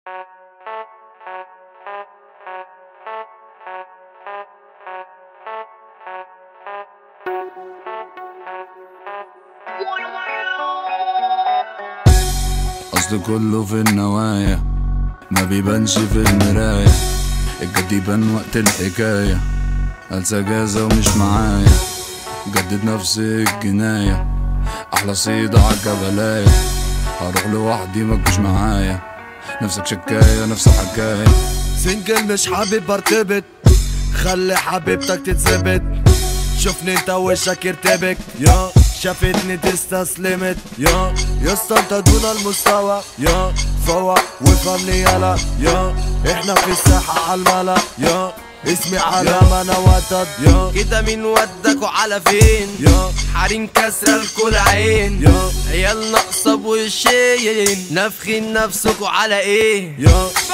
اصل كله في النوايا ما بيبانش في المراية الجد يبان وقت الحكاية أنسى جازة ومش معايا جدد نفس الجناية أحلى صيدة عالجبلاية هروح لوحدي متجوش معايا نفسك شكاية نفس الحكاية سنجل مش حابب ارتبط خلي حبيبتك تتثبت شوفني انت وشك يرتبك يا شافتني تستسلمت يا يا اسطى انت دون المستوى يا فوق وفهمني يلا يا احنا في الساحة عالملا يا اسمي على ما انا وتد يا كده مين ودك وعلى فين يا حريم كسرة الكل عين يا عيال ناقصة بوشين نافخين نفسكوا على ايه يا